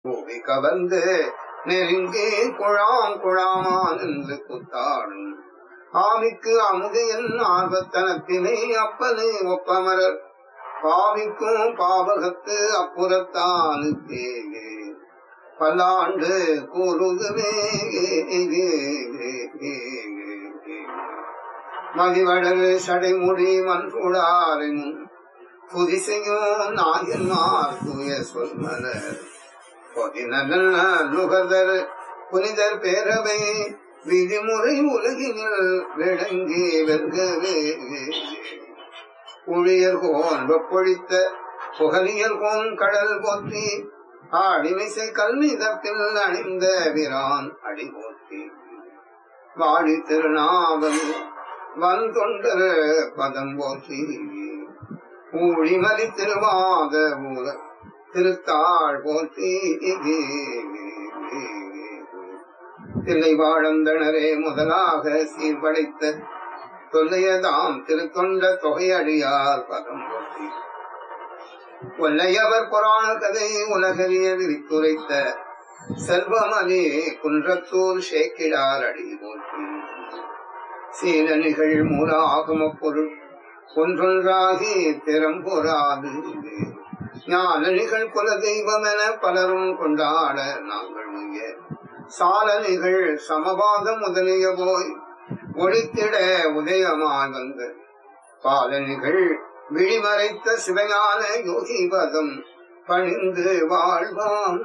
பூவி கவர்ந்து நெருங்கி குழாம் குழாமா நின்று குத்தாடும் ஆவிக்கு அமுகையின் ஆர்வத்தனத்தினை அப்பனே ஒப்பமரர் பாவிக்கும் பாவகத்து அப்புறத்தானுக்கே பல்லாண்டு கூறுதுவே மதிவடல் சடைமுடி மண்புடாரின் புதிசையும் நாயன்மார் தூய சொல்மலர் பொதினல் நுகர்தர் புனிதர் பேரவை விதிமுறை உலகினில் விளங்கி வெல்கவே புழியர் கோன் வெப்பொழித்த புகழியர் கோன் கடல் போற்றி ஆடிமிசை கல்மிதத்தில் அணிந்த விரான் அடி போற்றி வாழி திருநாவல் வன் தொண்டர் பதம் போற்றி ஊழிமதி திருவாத ஊர திருத்தாள் போற்றி தில்லை வாழந்தனரே முதலாக சீர்படைத்த தொல்லையதாம் திருத்தொண்ட தொகையடியார் பதம் போற்றி கொல்லையவர் புராண கதை உலகறிய விரித்துரைத்த செல்வமணி குன்றத்தூர் சேக்கிடார் அடி போற்றி சீரணிகள் மூல ஆகம பொருள் ஒன்றொன்றாகி திறம் பொறாது ஞானணிகள் குல தெய்வம் என பலரும் கொண்டாட நாங்கள் உய சாலனிகள் சமபாதம் முதலிய போய் ஒழித்திட உதயமாய் வந்த பாலனிகள் விழிமறைத்த சிவஞான யோகிபதம் பணிந்து வாழ்வாம்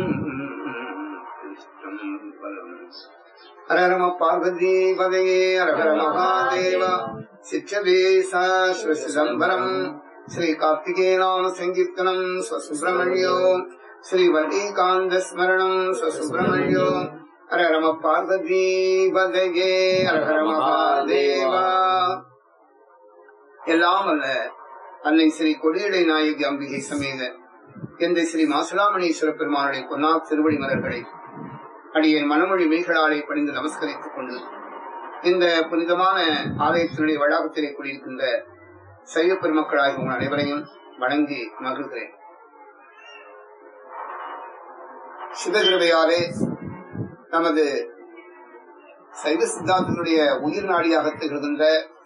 ஹரரம பார்வதி பதையே ஹரஹர மகாதேவா சிச்சவேசா சிவசிதம்பரம் ஸ்ரீ கார்த்திகேயநாம சங்கீர்த்தனம் ஸ்வசுப்ரமணியோ ஸ்ரீ வல்லிகாந்த ஸ்மரணம் ஸ்வசுப்ரமணியோ ஹரரம பார்வதி பதையே ஹரஹர மகாதேவா எல்லாம் அல்ல அன்னை ஸ்ரீ கொடியடை நாயகி அம்பிகை சமேத எந்த ஸ்ரீ மாசுலாமணீஸ்வர பெருமானுடைய பொன்னா திருவடி மலர்களை அடியேன் மனமொழி மெய்களாலே பணிந்து நமஸ்கரித்துக் கொண்டு இந்த புனிதமான ஆலயத்தினுடைய வளாகத்திலே கூடியிருக்கின்ற சைவ பெருமக்களாகிய உங்கள் அனைவரையும் வணங்கி மகிழ்கிறேன் சிவகிருபையாலே நமது சைவ சித்தாந்தத்தினுடைய உயிர் நாடியாக திகழ்கின்ற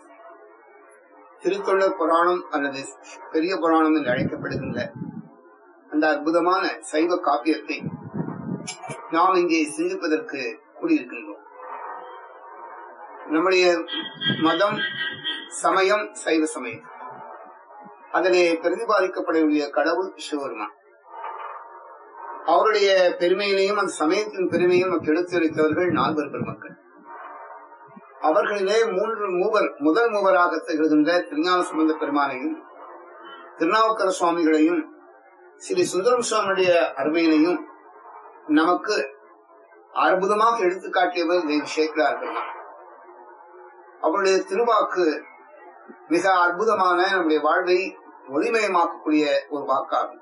திருத்தொண்டர் புராணம் அல்லது பெரிய புராணம் என்று அழைக்கப்படுகின்ற அந்த அற்புதமான சைவ காப்பியத்தை நாம் இங்கே சிந்திப்பதற்கு கூடியிருக்கின்றோம் நம்முடைய மதம் சமயம் சைவ சமயம் அதிலே பிரதிபாதிக்கப்படக்கூடிய கடவுள் சிவபெருமான் அவருடைய பெருமையினையும் அந்த சமயத்தின் பெருமையும் நமக்கு எடுத்துரைத்தவர்கள் நால்வர் பெருமக்கள் அவர்களிலே மூன்று மூவர் முதல் மூவராக திகழ்கின்ற திருஞான சம்பந்த பெருமானையும் திருநாவுக்கர சுவாமிகளையும் ஸ்ரீ சுந்தரம் சுவாமியுடைய அருமையினையும் நமக்கு அற்புதமாக எடுத்துக்காட்டியவர் தேவி சேக்கரார் பெருமான் அவருடைய திருவாக்கு மிக அற்புதமான நம்முடைய வாழ்வை ஒளிமயமாக்கக்கூடிய ஒரு வாக்காகும்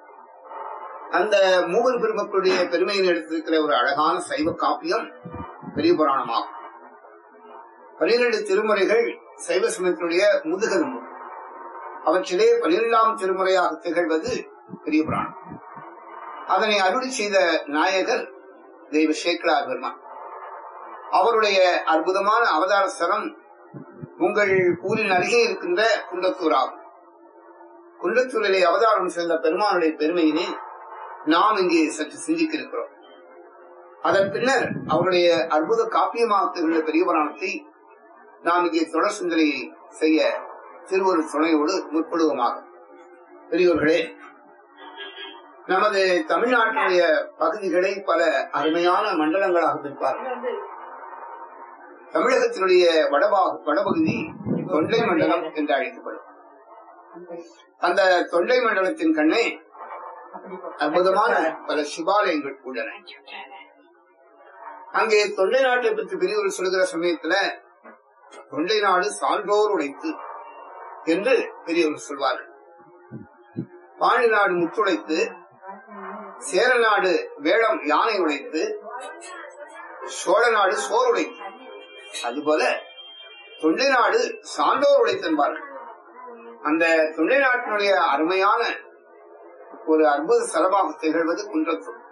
அந்த மூவர் பெருமக்களுடைய பெருமையை எடுத்திருக்கிற ஒரு அழகான சைவ காப்பியம் பெரிய புராணமாகும் பனிரெண்டு திருமுறைகள் சைவ சமயத்தினுடைய முதுகெலும்பு அவற்றிலே பனிரெண்டாம் திருமுறையாக திகழ்வது பெரிய புராணம் அதனை அருளி செய்த நாயகர் தெய்வ சேக்கரார் பெருமான் அவருடைய அற்புதமான அவதார ஸ்தலம் உங்கள் ஊரின் அருகே இருக்கின்ற குண்டத்தூர் ஆகும் குண்டத்தூரிலே அவதாரம் செய்த பெருமானுடைய பெருமையினை நாம் இங்கே சற்று சிந்திக்க இருக்கிறோம் அதன் பின்னர் அவருடைய அற்புத காப்பியமாக திகழ்ந்த பெரிய புராணத்தை நாம் இங்கே தொடர் சிந்தனையை செய்ய திருவருள் துணையோடு முற்படுவோமாக பெரியோர்களே நமது தமிழ்நாட்டினுடைய பகுதிகளை பல அருமையான மண்டலங்களாக பிரிப்பார்கள் தமிழகத்தினுடைய வடபாக வடபகுதி தொண்டை மண்டலம் என்று அழைக்கப்படும் அந்த தொண்டை மண்டலத்தின் கண்ணே அற்புதமான பல சிவாலயங்கள் உள்ளன அங்கே தொண்டை நாட்டை பற்றி பெரியவர் சொல்கிற சமயத்துல தொண்டை நாடு சான்றோர் உடைத்து என்று பெரியவர் சொல்வார்கள் பாணி நாடு முத்துடைத்து சேர நாடு வேளம் யானை உடைத்து சோழ நாடு சோர் உடைத்து அதுபோல தொண்டை நாடு சான்றோர் உடைத்தென்பார்கள் அந்த தொண்டை நாட்டினுடைய அருமையான ஒரு அற்புத ஸ்தலமாக திகழ்வது குன்றத்தூர்